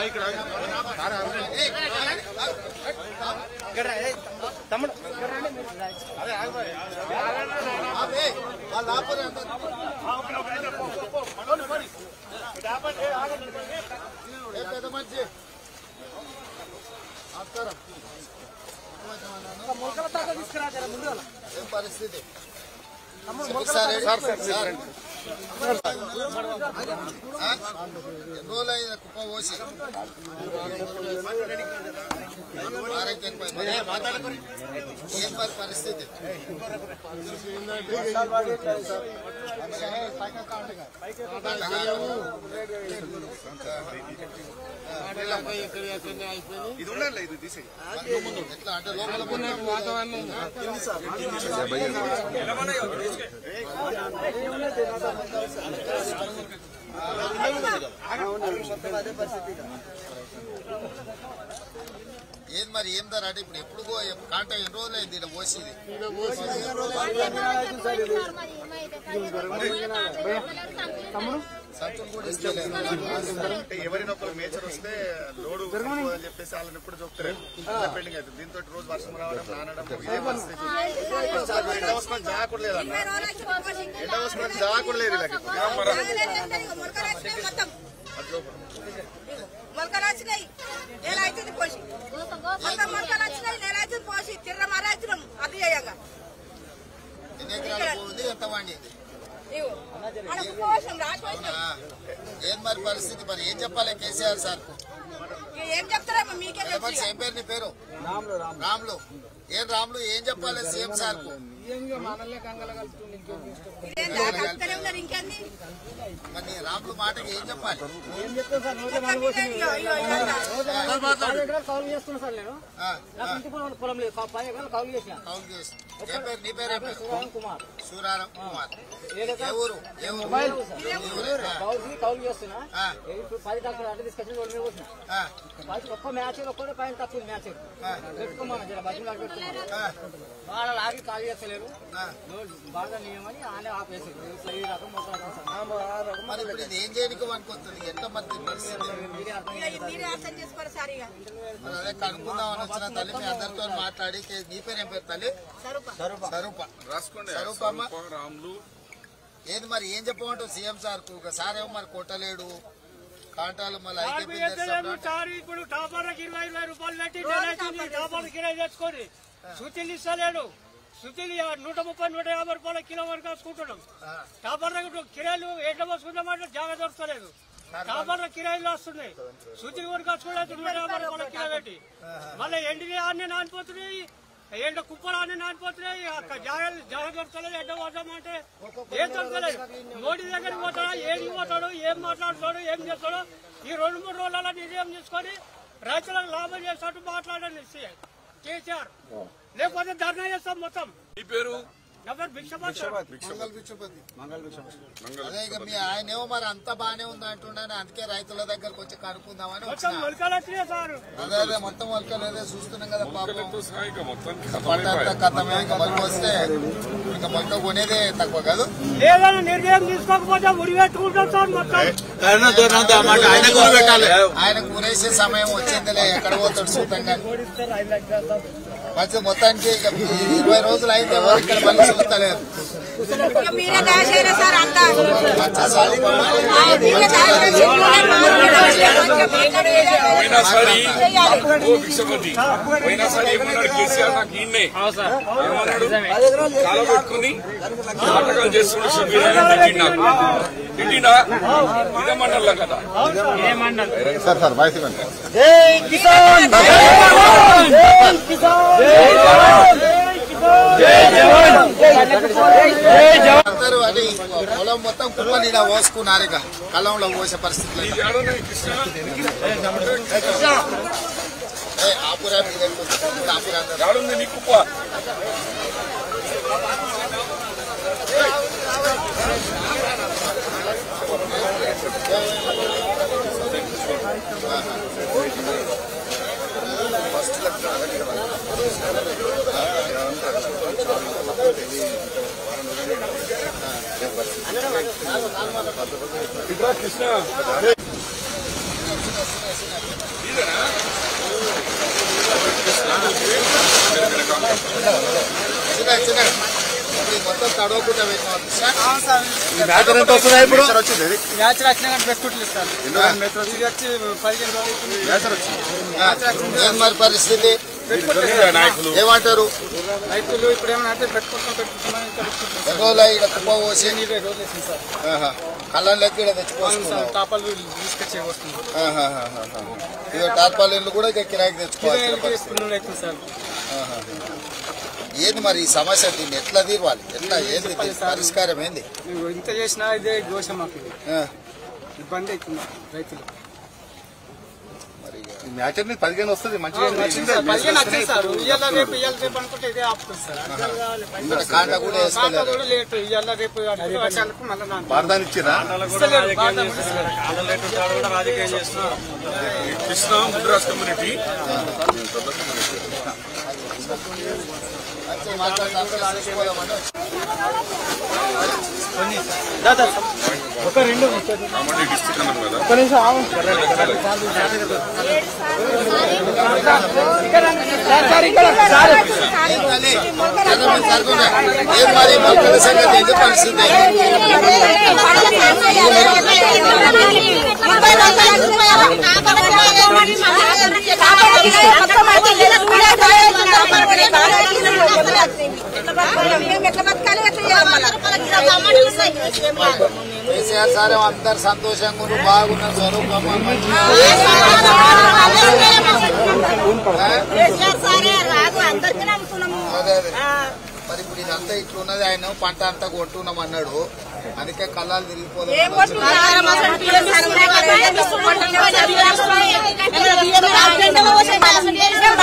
పెద్ద మంచి నమస్కారం ఏం పరిస్థితి సార్ సార్ ఆ? ఎన్ని రోజులు అయింది కుప్ప పోసి ఆరోగ్యం పై- ఏం మరి పరిస్థితి ఇది ఉండాలి ఇది తీసేయి ఎట్లా అంటే లోపల వాతావరణం ఏది మరి ఏం ధర అంటే ఇప్పుడు ఎప్పుడు పో- కాంట ఎన్ని రోజులు అయింది ఇలా పోసేది సంతులు కూడా ఇస్తలేదు అంటే ఎవరినొకరు మేచర్ వస్తే లోడు తక్కువ అని చెప్పేసి వాళ్ళని ఎప్పుడు చూపుతారు పెండింగ్ అవుతుంది దీంతో రోజు వర్షం రావడం నానడం ఇదే పరిస్థితి ఎండ వస్తున్నా జాగ్రత్త లేదన్న ఎండ వస్తున్నా జాగ్రత్త లేదు వీళ్ళకి మొలకలు వచ్చినాయి నెల అవుతుంది పోసి మొత్తం మొలకలు వచ్చినాయి నెల అవుతుంది పోసి తిర్ర మరాచినాం అది చేయంగా ఎన్ని ఎకరాలు పోయింది ఎంత వండింది ఇవ్వు మనకు పోసాం రాసి పోసినాం ఆ, ఏం మరి పరిస్థితి మరి ఏం చెప్పాలి కేసీఆర్ సార్ ఇక ఏం చెప్తారేమో మీకే తెలుసు మనిషి ఏం పేరు నీ పేరు రాములు ఏం రాములు ఏం చెప్పాలి సీఎం సార్ కు ఇదేం దాకా ఉన్నారు ఇంకేంది మరి నీ రాములు మాటకి ఏం చెప్పాలి ఇయ్యో, ఇయ్యో, ఇదంతా. కౌలు చేస్తున్నా సార్ నేను ఆ, నాకు ఇంటి పొలం పొలం లేదు కా- పది ఎకరాలు కౌలు చేసిన కౌలు చేసి ఏం పేరు నీ పేరు ఏం పేరు పవన్ కుమార్ సూరారం కుమార్ ఏదైతే ఏ ఊరు ఏ ఊరు ఏ ఊరు? ఆ, కౌలు కౌలు చేస్తున్నా ఆ. ఇప్పుడు పది డాక్టర్ అడ్డ తీసుకొచ్చిన రోడ్డు మీద కూర్చున్నా ఆ, పది ఒక్క మ్యాచ్ ఒక్కటే పైన తక్కువ మ్యాచ్ పెట్టుకోమన్నా జర బతులు లాగా పెట్టుకున్నాను ఆ, వాళ్ళ లాగి ఖాళీ చేస్తలేరు ఆ. నువ్వు బాగా నియమని ఆనే ఆపేసారు ఇట్లా ఈ రకం మొత్తం రకం సార్. ఆ రకం మరి ఇప్పుడు ఇది ఏం చేయడానికి అనుకుంటుంది ఎంత మంది పరిస్థితి మీరే అర్థం ఇక మీరే అర్థం చేసుకోరు సార్ ఇక మరి అదే కనుక్కుందామని వచ్చిన తల్లి మీ అందరితో మాట్లాడి కే- నీ పేరు ఏం పేరు తల్లి స్వరూప రాసుకోండి స్వరూపమ్మ రాములు ఏది మరి ఏం చెప్పమంటావు సీఎం సార్ కు ఒక సార్ ఏమో మరి కొట్టలేడు కాంటాలు మళ్ళీ ఐకేపీ తెస్తాడు. సార్ ఇప్పుడు టాపర్లకు ఇరవై ఇరవై రూపాయలు పెట్టి నెల అవుతుంది టాపర్ కిరాయి తెచ్చుకొని సుతిలు ఇస్తలేడు సుతిలు నూట ముప్పై నూట యాభై రూపాయల కిలో వరకు వేసుకుంటున్నాం ఆ, టాపర్లకు కిరాయిలు ఎట్లా పోసుకుంటామంటే జాగా దొరకలేదు టాపర్ల కిరాయిలు వస్తున్నాయి సుతిలు వరకు వచ్చుకోలేదు నూట యాభై రూపాయల కిలో పెట్టి మళ్ళీ ఎండిని అన్ని నానిపోతున్నాయి ఎండ కుప్పలు అన్ని నానిపోతున్నాయి అక్కడ జాగాలు జాగా దొరకలేదు ఎండ పోతామంటే ఏం దొరకలేదు మోడీ దగ్గరికి పోతాడా ఏం పోతాడు ఏం మాట్లాడుతాడు ఏం చేస్తాడు ఈ రెండు మూడు రోజుల నిర్ణయం తీసుకొని రైతులకు లాభం చేసినట్టు మాట్లాడండి సీఎం కేసీఆర్ లేకపోతే ధర్నా చేస్తాం మొత్తం నీ పేరు నా పేరు భిక్షపతి మంగళ భిక్షపతి అదే ఇక మీ ఆయన ఏమో మరి అంత బానే ఉంది అంటుండని అందుకే రైతుల దగ్గరకు వచ్చి కనుక్కుందామని మొత్తం వచ్చిన మొలకలు వచ్చినాయి సార్ అదే అదే మొత్తం మొలకలేదే చూస్తున్నాం కదా పాపం సాయిగా మొత్తం పంట అంతా కథమే ఇంకా మొలక వస్తే ఇంకా మొలక కొనేదే తక్కువ కాదు ఏదైనా నిర్ణయం తీసుకోకపోతే ఉరి పెట్టుకుంటాం సార్ మొత్తం ఆయన కొనేసే సమయం వచ్చిందిలే ఎక్కడ పోతాడు సుతంగా మంచి మొత్తానికి ఇక ఇరవై రోజులు అయితే ఎవరు ఇక్కడ మళ్ళీ చూస్తలేరు ఇక మీరే దాచేరా సార్ అంతా మంచి స్వరూపం. ఆ, మీరే దాచేసి కొంచెం పోయినసారి చేయాలి ఓ భిక్షపతి పోయినసారి ఏమన్నాడు కేసీఆర్ నాకు ఈయన్నే ఏమన్నాడు కాల పెట్టుకుని నాటకాలు చేస్తున్న శిబిరాన్ని తిట్టిండు నాకు తిట్టినా ఇదే మండలం కదా అందరూ అది పొలం మొత్తం కుప్పలు ఇలా పోసుకున్నారు ఇక కలంలో పోసే పరిస్థితులు ఇది ఆడనే కృష్ణ ఏ, ఆపురా మీ దగ్గరకు వచ్చి. ఆపురా అందరూ. ఆడుంది నీ కుప్ప కృష్ణ చిన్న చిన్న ఇప్పుడు ఈ మొత్తం తడవకుండా పెట్టినాం సార్ అవును సార్ మ్యాచర్ ఎంత వస్తుంది ఇప్పుడు వచ్చింది ఇది మ్యాచ్ వచ్చినా కానీ పెట్టుకుంటలేదు సార్ ఎన్నో రోజులు మేచర్ వచ్చింది ఇది వచ్చి పదిహేను రోజులు అవుతుంది. మేచర్ వచ్చింది ఏం మరి పరిస్థితి దొరికిందా నాయకులు ఏమంటారు రైతులు ఇప్పుడు ఏమైనా అంటే పెట్టుకుంటాం పెట్టుకుంటామని ఇంకా పెట్టుకుంటున్నాం. ఎన్ని రోజులు ఇక్కడ కుప్ప పోసి ఇరవై రోజులు వేసింది సార్ ఆహా. కళ్ళం లెక్క ఇక్కడ అవును సార్ తెచ్చుకోవచ్చు తాపాలు తీసుకొచ్చే వస్తుంది ఇక టార్పాలిన్లు కూడా ఇక కిరాయికి తెచ్చుకోవాలి ఇరవై వేసుకున్నాడు అవుతుంది సార్ ఏంది మరి ఈ సమస్య దీన్ని ఎట్లా తీరవాలి ఎట్లా ఏంది దీని పరిష్కారం ఏంది మేము ఇంత చేసినా ఇదే దోష మాకు ఇది. ఆ, ఇబ్బంది అవుతుంది రైతులు మరి ఇక మ్యాచర్ ని పదిహేను వస్తుంది మంచిగా వచ్చింది సార్ పదిహేను వచ్చింది సార్ ఇవాళ రేపు ఇవాళ రేపు అనుకుంటే ఇదే ఆపుతుంది సార్ ఇక్కడ కాంట కూడా కాంతా వేసుకోలేదు కూడా లేటు ఇవాళ రేపు అనుకుంటే వచ్చేందుకు మళ్ళీ నాకు భారతాన్ని ఇచ్చిరా ఇస్తలేడు, బాధ కూడా ఇస్తలేడు. కృష్ణ ముద్రాస్ కమ్యూనిటీ మంచిగా మాట్లాడతాం చూసుకోదామని వచ్చి. రామండి డిస్టిక్ అన్నారు కదా జనం జరుగునా? ఏం మరి మొక్కల సంగతి ఏంది పరిస్థితి ఎట్లా బతకాలి ఎట్లా చేయాలి కేసీఆర్ సార్ అందరు సంతోషంగా ఉన్నారు, బాగున్నారు స్వరూపం రాదు అందరికీ నమ్ముతున్నాము అదే అదే మరి ఇప్పుడు ఇదంతా ఇట్లున్నది ఆయన పంట అంతా కొట్టున్నాం అన్నాడు అందుకే కళ్ళాలు తిరిగిపోలేదు ఏం కొట్టుకుంటారు? అసలు బియ్యం సరుకులే కదా, ఏం తీసుకుంటారు? బియ్యం సరుకులే. ఏమైనా బియ్యం రాకుండా పోసే కాదు. ఏం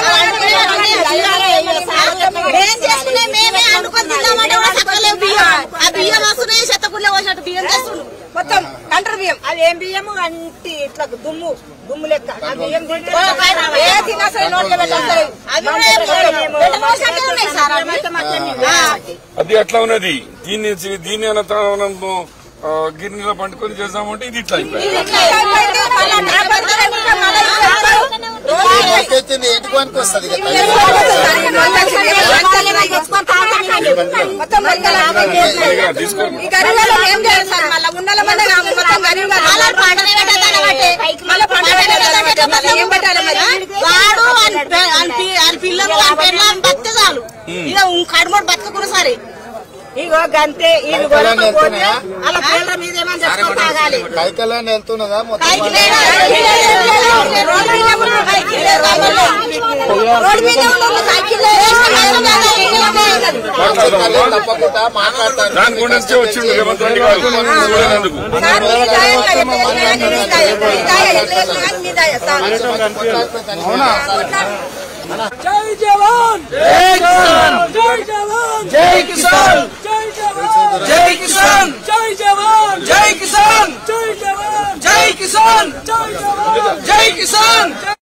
పట్టుకుంటారు? ఏం చేసుకునే మేమే అనుకొని తిందామంటే కూడా తక్కువలేవు బియ్యం. ఆ బియ్యం వస్తున్నాయి చెత్తకుళ్ళే పోసినట్టు బియ్యం చేస్తున్నాం మొత్తం కంటర్ బియ్యం అది ఏం బియ్యము అంటి ఇట్లా దుమ్ము దుమ్ము లెక్క ఆ బియ్యం తింటే ఏ తిన్నా సరే నోట్లో పెట్టాలి అవి కూడా ఏం లేదు. పెట్ట పోసినట్టే ఉన్నాయి సార్ అవి. ఆ. అది అట్లా ఉన్నది దీన్ని దీన్ని అనంతరం గిన్నెలో పండుకొని చేద్దామంటే ఇది ఇట్లా అయిపోయింది ఎత్తింది ఎటుకోనికి వస్తుంది ఇక పిల్లలు చాలు ఇక కడుమోడు బతకకుండా సరే ఇగో గంతే వీళ్ళు కైకలాన్ని వెళ్తున్నాయా? అలా పిల్లల మీద ఏమని చెప్పుకొని తాగాలి కైకల్యాన్ని వెళ్తున్నదా మొత్తం పైకి లేరా? రోడ్డు మీద ఉన్న పైకి లేరా? రోడ్డు మీద ఉన్న సైకిల్ కళ్ళు తప్పకుండా మాట్లాడతాను దాని గురించి వచ్చిండు రేవంత్ రెడ్డి గారు చూడనందుకు జై జవాన్ జై కిసాన్ జై జవాన్ జై కిసాన్ జై జవాన్ జై కిసాన్ జై జవాన్ జై కిసాన్ జై జవాన్ జై కిసాన్ జై జవాన్ జై కిసాన్